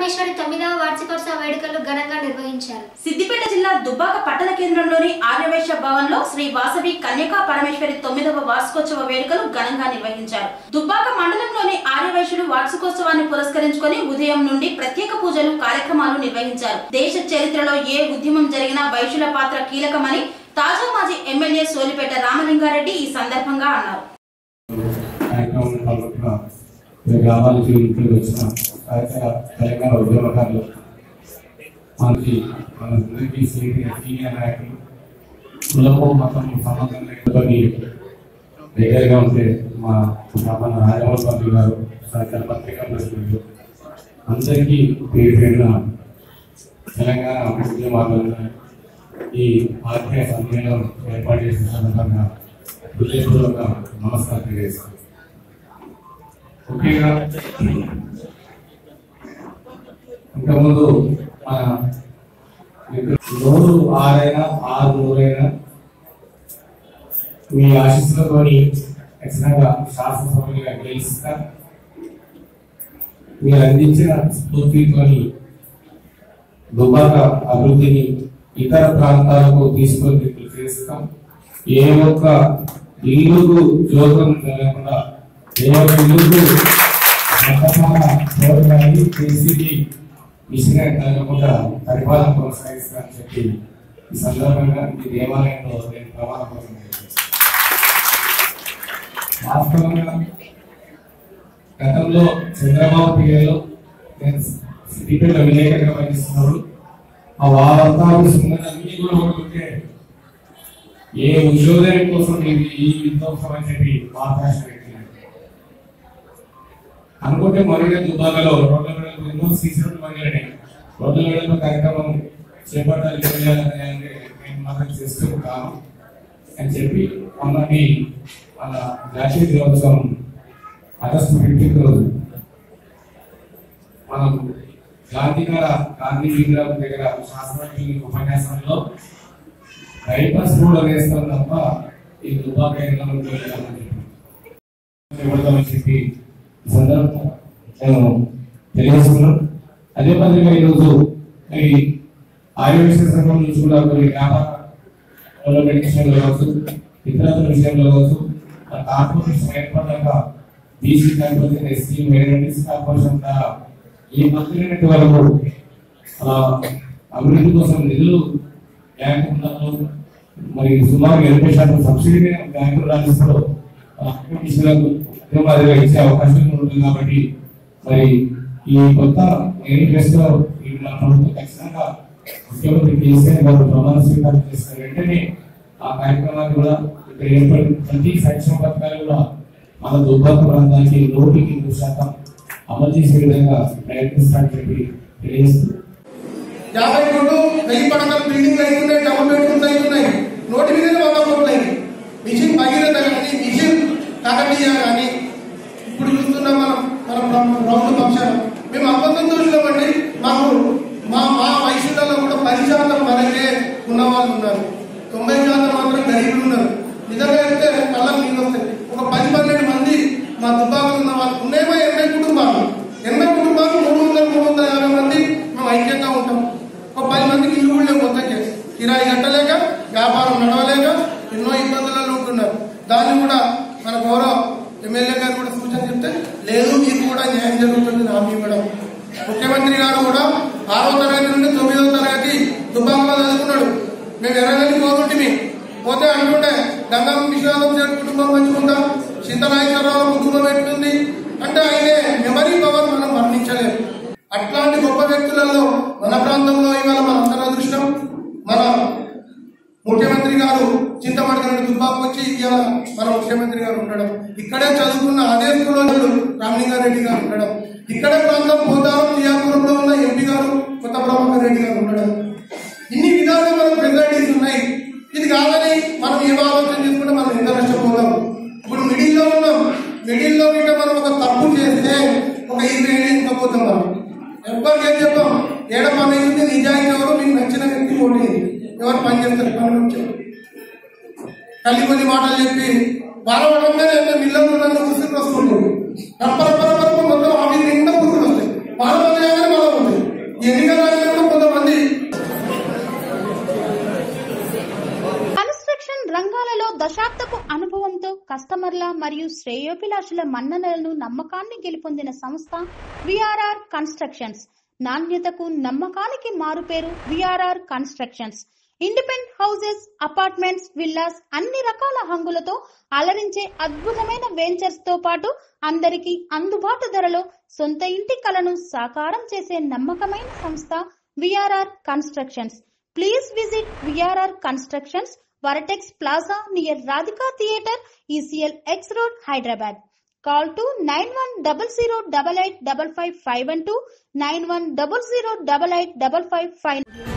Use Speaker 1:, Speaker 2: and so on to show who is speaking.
Speaker 1: పరమేశ్వరి తొమ్మిదవ వార్షికోత్సవ వేడుకలు ఘనంగా నిర్వహించారు
Speaker 2: సిద్దిపేట జిల్లా దుబ్బాక పట్టణ కేంద్రంలోని ఆర్యవైశ్య భవన్ లో శ్రీ వాసవి కన్యకా పరమేశ్వరి తొమ్మిదవ వార్షికోత్సవ వేడుకలు ఘనంగా నిర్వహించారు దుబ్బాక మండలంలోని ఆర్యవైశ్యులు వార్షికోత్సవాన్ని పురస్కరించుకొని ఉదయం నుండి ప్రత్యేక పూజలు కార్యక్రమాలు నిర్వహించారు దేశ చరిత్రలో ఏ ఉద్యమం జరిగినా వైశ్యుల పాత్ర కీలకమని తాజా మాజీ ఎమ్మెల్యే సోలిపేట రామలింగారెడ్డి ఈ సందర్భంగా అన్నారు
Speaker 3: కార్యక్రమంలో పాల్గొంటున్న వివిధ గ్రామాల నుంచి ఇంటికి వచ్చిన కార్యక్రమ తెలంగాణ ఉద్యమకారులు మనకి మన అందరికీ సీనియర్ సీనియర్ నాయకులు కులము మతం సంబంధం లేకపోతే దగ్గరగా ఉంటే మా మన రాజమౌళి గారు సహకార పత్రికా ప్రతినిధులు అందరికీ పేరు పేరున తెలంగాణ ఉద్యమాలను ఈ ఆత్మీయ సమ్మేళనం ఏర్పాటు చేసిన సందర్భంగా హృదయపూర్వక నమస్కారం తెలియజేస్తాను ముఖ్యంగా ఇంతకుముందు మన నూరు ఆరైనా ఆరు నూరైనా మీ ఆశీస్సులతోని ఖచ్చితంగా శాసనసభ్యులుగా గెలుస్తా మీరు అందించిన స్ఫూర్తితోని దుబాక అభివృద్ధిని ఇతర ప్రాంతాలకు తీసుకొని చేస్తాం ఏ ఒక్క ఇల్లుకు జోకం జరగకుండా ఏ ఒక్క ఇల్లుకు చోటుని చేసి మిషన్ కలగకుండా పరిపాలన కొనసాగిస్తానని చెప్పి ఈ సందర్భంగా ఈ దేవాలయంలో నేను ప్రమాణ పత్రం చేశాను. వాస్తవంగా గతంలో చంద్రబాబు పీరియడ్లో నేను సిద్దిపేట విలేకరుగా పనిచేస్తున్నాడు ఆ వార్తాలు సుందరన్నీ కూడా ఒకటి ఏ ఉద్యోగం కోసం నేను ఈ విధ్వంసం అని చెప్పి అవకాశం పెట్టినాను అనుకుంటే మరిగా దుబ్బాకలో రోడ్ల వెడల్పు ఎన్నో సీసీ రోడ్లు మరిగాయి రోడ్ల వెడల్పు కార్యక్రమం చేపట్టాలి చేయాలని అంటే నేను మాత్రం చేస్తుంటాను అని చెప్పి మొన్నటి మన జాతీయ దినోత్సవం ఆగస్టు ఫిఫ్టీన్త్ రోజు మనం గాంధీనగర గాంధీ విగ్రహం దగ్గర శాస్త్రజ్ఞ ఉపన్యాసంలో రైపర్స్ కూడా వేస్తాం తప్ప ఈ దుబ్బాక ఎన్నికలను వెళ్ళామని చెప్పి చెప్పి ఈ సందర్భంగా నేను తెలియజేస్తున్నాను అదే మాదిరిగా ఈరోజు ఈ ఆయుర్వేద సంఘం నుంచి కూడా కొన్ని వ్యాపార డెవలప్మెంట్ విషయంలో కావచ్చు ఇతరత్ర విషయంలో కావచ్చు ఆ కార్పొరేషన్ ఏర్పడ్డాక BC corporation SC minorities corporation ద్వారా ఈ మంత్రి వరకు ఆ, అభివృద్ధి కోసం నిధులు బ్యాంకు ఉన్నప్పుడు మరి సుమారు ఎనభై శాతం సబ్సిడీ బ్యాంకులు రాజస్థాన్లో ఆర్టిఫిషియల్ అదే మాదిరిగా ఇచ్చే అవకాశం ఉంటుంది కాబట్టి మరి ఈ కొత్త మేనిఫెస్టో ఈ మన ప్రభుత్వం ఖచ్చితంగా ముఖ్యమంత్రి కేసీఆర్ గారు ప్రమాణ స్వీకారం చేసిన వెంటనే ఆ కార్యక్రమాన్ని కూడా ఇక్కడ ఏర్పడి ప్రతి సంక్షేమ పథకాలు కూడా మన దుర్భాగ ప్రాంతానికి నూటికి నూరు శాతం అమలు చేసే విధంగా ప్రయత్నిస్తానని చెప్పి తెలియజేస్తుంది
Speaker 4: యాభై కోట్లు వెయ్యి పడకల బిల్డింగ్లు అవుతున్నాయి డబుల్ బెడ్రూమ్స్ అవుతున్నాయి నోటి మీద వంద కోట్లు అయింది మిషన్ భగీరథ కానీ మిషన్ కాకతీయ కానీ ఇప్పుడు చూస్తున్నాం మనం మనం రౌండ్ పక్షాన మేము అబద్ధం చూసినామండి మాకు మా మా వయసులలో కూడా పది శాతం వరకే ఉన్న వాళ్ళు ఉన్నారు తొంభై శాతం మాత్రం గరీబులు ఉన్నారు నిజంగా అయితే కళ్ళకు నీళ్ళు వస్తాయి ఒక పది పన్నెండు మంది మా దుబ్బాకలు ఉన్న వాళ్ళు ఉన్నాయేమో ఎనభై కుటుంబాలు ఎనభై కుటుంబాలు మూడు వందల మూడు వందల యాభై మంది మేము ఐక్యంగా ఉంటాం ఒక పది మందికి ఇల్లు కూడా లేవు కొత్తకి కిరాయి కట్టలేక వ్యాపారం నడవలేక ఎన్నో ఇబ్బందులలో ఉంటున్నారు దాన్ని కూడా మన గౌరవ ఎమ్మెల్యే గారు కూడా సూచన చెప్తే లేదు మీకు కూడా న్యాయం జరుగుతుంది హామీ ఇవ్వడం ముఖ్యమంత్రి గారు కూడా ఆరో తరగతి నుండి తొమ్మిదో తరగతి దుబ్బాకలో చదువుకున్నాడు మేము ఎర్రగల్లి పోతుంటిమి పోతే అంటుండే గంగం విశ్వనాథం చేరు కుటుంబం పంచుకుంటాం చింతనాయకరావు కుటుంబం ఎట్లుంది అంటే ఆయనే మెమరీ పవర్ మనం వర్ణించలేము అట్లాంటి గొప్ప వ్యక్తులలో మన ప్రాంతంలో ఇవాళ మన అందరూ అదృష్టం మన ముఖ్యమంత్రి గారు చింతమడక నుండి దుబ్బాకు వచ్చి ఇవాళ మన ముఖ్యమంత్రి గారు ఉండడం ఇక్కడే చదువుకున్న అదే స్కూల్లో రామలింగారెడ్డి గారు ఉండడం ఇక్కడే ప్రాంతం పోతారం జియాపురంలో ఉన్న ఎంపీ గారు కొత్త ప్రభాకర్ రెడ్డి గారు ఉండడం ఇన్ని విధాలుగా మనకు ఫెసిలిటీస్ ఉన్నాయి ఇది కాదని మనం ఏం ఆలోచన చేసుకుంటే మనం ఎంత నష్టపోతాం ఇప్పుడు మిడిల్ లో ఉన్నాం మిడిల్ లో గిట్ట మనం ఒక తప్పు చేస్తే ఒక ఇరవై ఏళ్ళు ఇంకా పోతాం మనం ఎవరికి ఏం చెప్పాం ఏడ పని అయింది నిజాయితీ ఎవరు మీకు నచ్చిన వ్యక్తి ఓటి ఎవరు పని చేస్తారు పని నుంచి తల్లి కొన్ని మాటలు చెప్పి బాధపడంగానే మిల్లలు నన్ను ముసుగు వస్తుంటుంది రప్ప రప్ప రప్ప రప్ప మొత్తం అవి నిండా పురుగులు వస్తాయి బాధపడగానే మనం ఉంటాయి
Speaker 2: దశాబ్దపు అనుభవంతో కస్టమర్ల మరియు శ్రేయోభిలాషుల మన్ననలను నమ్మకాన్ని గెలుపొందిన సంస్థ విఆర్ఆర్ కన్స్ట్రక్షన్స్ నాణ్యతకు నమ్మకానికి మారుపేరు VRR constructions independent houses apartments villas అన్ని రకాల హంగులతో అలరించే అద్భుతమైన వెంచర్స్ తో పాటు అందరికీ అందుబాటు ధరలో సొంత ఇంటి కలను సాకారం చేసే నమ్మకమైన సంస్థ VRR constructions please visit VRR constructions vertex plaza near Radhika theatre ECIL X road Hyderabad call to nine one double zero double eight double five five one two nine one double zero double eight double five five